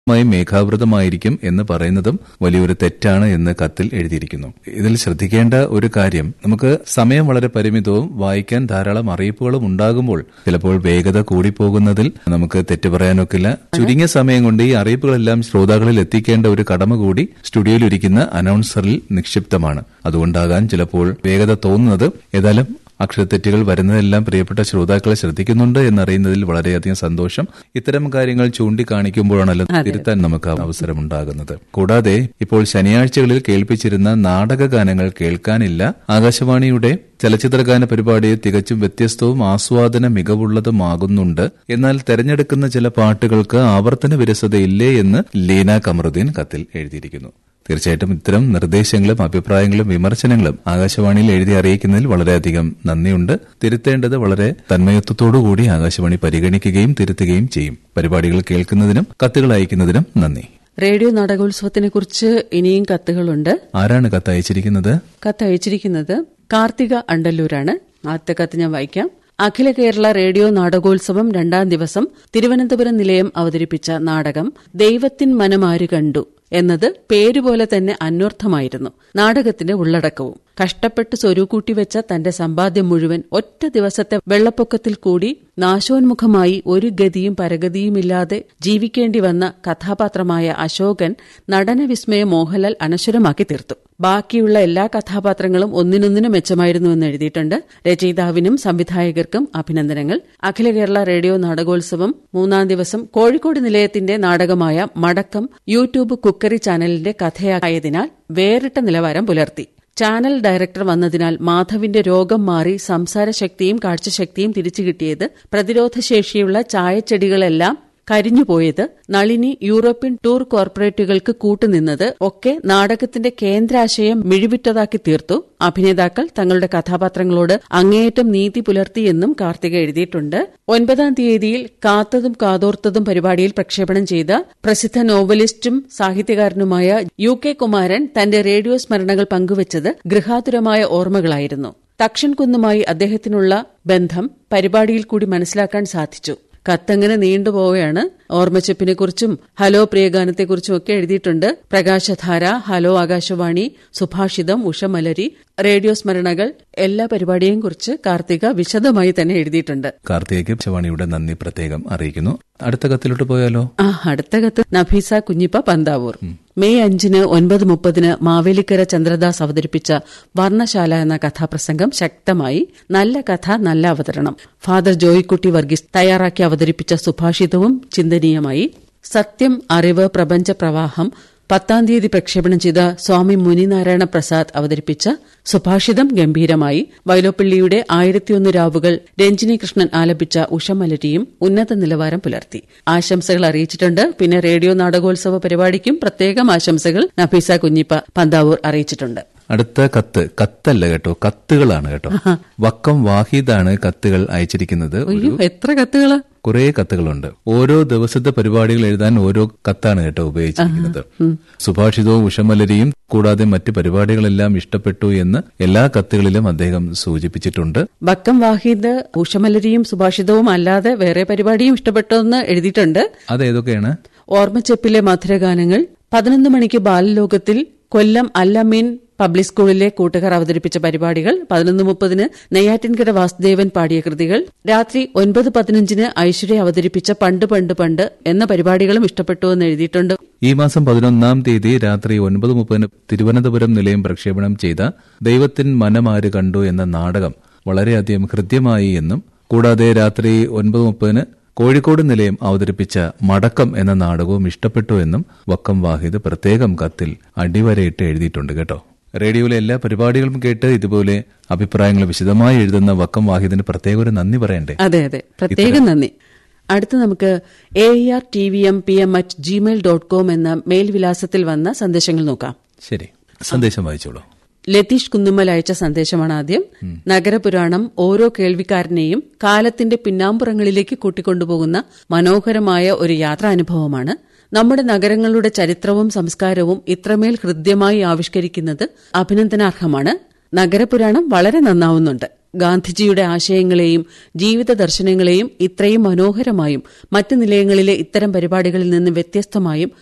മായി മേഘാവൃതമായിരിക്കും എന്ന് പറയുന്നതും വലിയൊരു തെറ്റാണ് എന്ന് കത്തിൽ എഴുതിയിരിക്കുന്നു ഇതിൽ ശ്രദ്ധിക്കേണ്ട ഒരു കാര്യം നമുക്ക് സമയം വളരെ പരിമിതവും വായിക്കാൻ ധാരാളം അറിയിപ്പുകളും ഉണ്ടാകുമ്പോൾ ചിലപ്പോൾ വേഗത കൂടിപ്പോകുന്നതിൽ നമുക്ക് തെറ്റ് പറയാനൊക്കില്ല ചുരുങ്ങിയ സമയം കൊണ്ട് ഈ അറിയിപ്പുകളെല്ലാം ശ്രോതാക്കളിൽ എത്തിക്കേണ്ട ഒരു കടമ കൂടി സ്റ്റുഡിയോയിലിരിക്കുന്ന അനൗൺസറിൽ നിക്ഷിപ്തമാണ് അതുകൊണ്ടാകാൻ ചിലപ്പോൾ വേഗത തോന്നുന്നത് ഏതായാലും അക്ഷരത്തെറ്റുകൾ വരുന്നതെല്ലാം പ്രിയപ്പെട്ട ശ്രോതാക്കളെ ശ്രദ്ധിക്കുന്നുണ്ട് എന്നറിയുന്നതിൽ വളരെയധികം സന്തോഷം ഇത്തരം കാര്യങ്ങൾ ചൂണ്ടിക്കാണിക്കുമ്പോഴാണല്ലോ തിരുത്താൻ നമുക്ക് അവസരമുണ്ടാകുന്നത് കൂടാതെ ഇപ്പോൾ ശനിയാഴ്ചകളിൽ കേൾപ്പിച്ചിരുന്ന നാടകഗാനങ്ങൾ കേൾക്കാനില്ല ആകാശവാണിയുടെ ചലച്ചിത്രഗാന പരിപാടി തികച്ചും വ്യത്യസ്തവും ആസ്വാദന മികവുള്ളതുമാകുന്നുണ്ട് എന്നാൽ തെരഞ്ഞെടുക്കുന്ന ചില പാട്ടുകൾക്ക് ആവർത്തന വിരസതയില്ലേ എന്ന് ലീന കമറുദ്ദീൻ കത്തിൽ എഴുതിയിരിക്കുന്നു തീർച്ചയായിട്ടും ഇത്തരം നിർദ്ദേശങ്ങളും അഭിപ്രായങ്ങളും വിമർശനങ്ങളും ആകാശവാണിയിൽ എഴുതി അറിയിക്കുന്നതിൽ വളരെയധികം നന്ദിയുണ്ട് തിരുത്തേണ്ടത് വളരെ തന്മയത്വത്തോടുകൂടി ആകാശവാണി പരിഗണിക്കുകയും തിരുത്തുകയും ചെയ്യും പരിപാടികൾ കേൾക്കുന്നതിനും കത്തുകൾ അയക്കുന്നതിനും നന്ദി റേഡിയോ നാടകോത്സവത്തിനെ കുറിച്ച് ഇനിയും കത്തുകളുണ്ട് ആരാണ് കത്ത് അയച്ചിരിക്കുന്നത് കത്ത് അയച്ചിരിക്കുന്നത് കാർത്തിക അണ്ടല്ലൂരാണ് ആദ്യത്തെ കത്ത് ഞാൻ വായിക്കാം അഖില കേരള റേഡിയോ നാടകോത്സവം രണ്ടാം ദിവസം തിരുവനന്തപുരം നിലയം അവതരിപ്പിച്ച നാടകം ദൈവത്തിൻ മനമാര് കണ്ടു എന്നത് പേരുപോലെ തന്നെ അന്വർത്ഥമായിരുന്നു നാടകത്തിന്റെ ഉള്ളടക്കവും കഷ്ടപ്പെട്ട് സ്വരുക്കൂട്ടി വെച്ച തന്റെ സമ്പാദ്യം മുഴുവൻ ഒറ്റ ദിവസത്തെ വെള്ളപ്പൊക്കത്തിൽ കൂടി നാശോന്മുഖമായി ഒരു ഗതിയും പരഗതിയുമില്ലാതെ ജീവിക്കേണ്ടി വന്ന കഥാപാത്രമായ അശോകൻ നടനവിസ്മയ മോഹൻലാൽ അനശ്വരമാക്കി തീർത്തു ബാക്കിയുള്ള എല്ലാ കഥാപാത്രങ്ങളും ഒന്നിനൊന്നിനും മെച്ചമായിരുന്നുവെന്ന് എഴുതിയിട്ടുണ്ട് രചയിതാവിനും സംവിധായകർക്കും അഭിനന്ദനങ്ങൾ അഖില കേരള റേഡിയോ നാടകോത്സവം മൂന്നാം ദിവസം കോഴിക്കോട് നിലയത്തിന്റെ നാടകമായ മടക്കം യൂട്യൂബ് കുക്കറി ചാനലിന്റെ കഥയായതിനാൽ വേറിട്ട നിലവാരം പുലർത്തി ചാനൽ ഡയറക്ടർ വന്നതിനാൽ മാധവിന്റെ രോഗം മാറി സംസാരശക്തിയും കാഴ്ചശക്തിയും തിരിച്ചു കിട്ടിയത് പ്രതിരോധശേഷിയുള്ള ചായച്ചെടികളെല്ലാം കരിഞ്ഞുപോയത് നളിനി യൂറോപ്യൻ ടൂർ കോർപ്പറേറ്റുകൾക്ക് കൂട്ടുനിന്നത് ഒക്കെ നാടകത്തിന്റെ കേന്ദ്രാശയം മിഴിവിറ്റതാക്കി തീർത്തു അഭിനേതാക്കൾ തങ്ങളുടെ കഥാപാത്രങ്ങളോട് അങ്ങേയറ്റം നീതി പുലർത്തിയെന്നും കാർത്തിക എഴുതിയിട്ടുണ്ട് ഒൻപതാം തീയതിയിൽ കാത്തതും കാതോർത്തതും പരിപാടിയിൽ പ്രക്ഷേപണം ചെയ്ത പ്രസിദ്ധ നോവലിസ്റ്റും സാഹിത്യകാരനുമായ യു കെ കുമാരൻ തന്റെ റേഡിയോ സ്മരണകൾ പങ്കുവച്ചത് ഗൃഹാതുരമായ ഓർമ്മകളായിരുന്നു തക്ഷൻ കുന്നുമായി അദ്ദേഹത്തിനുള്ള ബന്ധം പരിപാടിയിൽ കൂടി മനസ്സിലാക്കാൻ സാധിച്ചു കത്തങ്ങനെ നീണ്ടുപോവുകയാണ് ഓർമ്മച്ചെപ്പിനെക്കുറിച്ചും ഹലോ പ്രിയഗാനത്തെക്കുറിച്ചും ഒക്കെ എഴുതിയിട്ടുണ്ട് പ്രകാശധാര ഹലോ ആകാശവാണി സുഭാഷിതം ഉഷമലരി റേഡിയോ സ്മരണകൾ എല്ലാ പരിപാടിയെയും കുറിച്ച് കാർത്തിക വിശദമായി തന്നെ എഴുതിയിട്ടുണ്ട് കാർത്തികയ്ക്ക് ശവാണിയുടെ നന്ദി പ്രത്യേകം അറിയിക്കുന്നു അടുത്ത കത്തിലോട്ട് പോയാലോ ആ അടുത്ത കത്ത് നഫീസ കുഞ്ഞിപ്പ പന്താവൂർ മെയ് അഞ്ചിന് ഒൻപത് മുപ്പതിന് മാവേലിക്കര ചന്ദ്രദാസ് അവതരിപ്പിച്ച വർണ്ണശാല എന്ന കഥാപ്രസംഗം ശക്തമായി നല്ല കഥ നല്ല അവതരണം ഫാദർ ജോയിക്കുട്ടി വർഗീസ് തയ്യാറാക്കി അവതരിപ്പിച്ച സുഭാഷിതവും ചിന്തനീയമായി സത്യം അറിവ് പ്രപഞ്ച പ്രവാഹം പത്താം തീയതി പ്രക്ഷേപണം ചെയ്ത സ്വാമി മുനിനാരായണ പ്രസാദ് അവതരിപ്പിച്ച സുഭാഷിതം ഗംഭീരമായി വൈലോപ്പിള്ളിയുടെ ആയിരത്തിയൊന്ന് രാവുകൾ രഞ്ജിനി കൃഷ്ണൻ ആലപിച്ച ഉഷമലരിയും ഉന്നത നിലവാരം പുലർത്തി ആശംസകൾ അറിയിച്ചിട്ടുണ്ട് പിന്നെ റേഡിയോ നാടകോത്സവ പരിപാടിക്കും പ്രത്യേകം ആശംസകൾ നഫീസ കുഞ്ഞിപ്പ പന്താവൂർ അറിയിച്ചിട്ടുണ്ട് അടുത്ത കത്ത് കത്തല്ല കേട്ടോ കത്തുകളാണ് കേട്ടോ വക്കം വാഹിദാണ് കത്തുകൾ അയച്ചിരിക്കുന്നത് അയ്യോ എത്ര കത്തുകള് കുറെ കത്തുകളുണ്ട് ഓരോ ദിവസത്തെ പരിപാടികൾ എഴുതാൻ ഓരോ കത്താണ് കേട്ടോ ഉപയോഗിച്ചിരിക്കുന്നത് സുഭാഷിതവും ഉഷമലരിയും കൂടാതെ മറ്റ് പരിപാടികളെല്ലാം ഇഷ്ടപ്പെട്ടു എന്ന് എല്ലാ കത്തുകളിലും അദ്ദേഹം സൂചിപ്പിച്ചിട്ടുണ്ട് ബക്കം വാഹിദ് ഉഷമലരിയും സുഭാഷിതവും അല്ലാതെ വേറെ പരിപാടിയും ഇഷ്ടപ്പെട്ടെന്ന് എഴുതിയിട്ടുണ്ട് അതേതൊക്കെയാണ് ഓർമ്മച്ചെപ്പിലെ മധുരഗാനങ്ങൾ പതിനൊന്ന് മണിക്ക് ബാലലോകത്തിൽ കൊല്ലം അല്ലമീൻ പബ്ലിക് സ്കൂളിലെ കൂട്ടുകാർ അവതരിപ്പിച്ച പരിപാടികൾ പതിനൊന്ന് മുപ്പതിന് നെയ്യാറ്റിൻകര വാസുദേവൻ പാടിയ കൃതികൾ രാത്രി ഒൻപത് പതിനഞ്ചിന് ഐശ്വര്യ അവതരിപ്പിച്ച പണ്ട് പണ്ട് പണ്ട് എന്ന പരിപാടികളും ഇഷ്ടപ്പെട്ടുവെന്ന് എഴുതിയിട്ടുണ്ട് ഈ മാസം പതിനൊന്നാം തീയതി രാത്രി ഒൻപത് മുപ്പതിന് തിരുവനന്തപുരം നിലയം പ്രക്ഷേപണം ചെയ്ത ദൈവത്തിൻ മനമാര് കണ്ടു എന്ന നാടകം വളരെയധികം ഹൃദ്യമായി എന്നും കൂടാതെ രാത്രി ഒൻപത് മുപ്പതിന് കോഴിക്കോട് നിലയം അവതരിപ്പിച്ച മടക്കം എന്ന നാടകവും ഇഷ്ടപ്പെട്ടു എന്നും വക്കം വാഹിദ് പ്രത്യേകം കത്തിൽ അടിവരയിട്ട് എഴുതിയിട്ടുണ്ട് കേട്ടോ റേഡിയോയിലെ എല്ലാ പരിപാടികളും കേട്ട് ഇതുപോലെ അഭിപ്രായങ്ങൾ വിശദമായി എഴുതുന്ന വക്കം വാഹിദിന് പ്രത്യേക ഒരു നന്ദി പറയണ്ടേ അതെ അതെ പ്രത്യേകം നന്ദി അടുത്ത് നമുക്ക് A R T V M P M at Gmail dot com എന്ന മെയിൽ വിലാസത്തിൽ വന്ന സന്ദേശങ്ങൾ നോക്കാം ശരി സന്ദേശം വായിച്ചോളൂ ലതീഷ് കുന്നുമ്മൽ അയച്ച സന്ദേശമാണ് ആദ്യം നഗരപുരാണം ഓരോ കേൾവിക്കാരനെയും കാലത്തിന്റെ പിന്നാമ്പുറങ്ങളിലേക്ക് കൂട്ടിക്കൊണ്ടുപോകുന്ന മനോഹരമായ ഒരു യാത്രാനുഭവമാണ് നമ്മുടെ നഗരങ്ങളുടെ ചരിത്രവും സംസ്കാരവും ഇത്രമേൽ ഹൃദ്യമായി ആവിഷ്കരിക്കുന്നത് അഭിനന്ദനാർഹമാണ് നഗരപുരാണം വളരെ നന്നാവുന്നുണ്ട് ഗാന്ധിജിയുടെ ആശയങ്ങളെയും ജീവിത ദർശനങ്ങളെയും ഇത്രയും മനോഹരമായും മറ്റ് നിലയങ്ങളിലെ ഇത്തരം പരിപാടികളിൽ നിന്ന് വ്യത്യസ്തമായും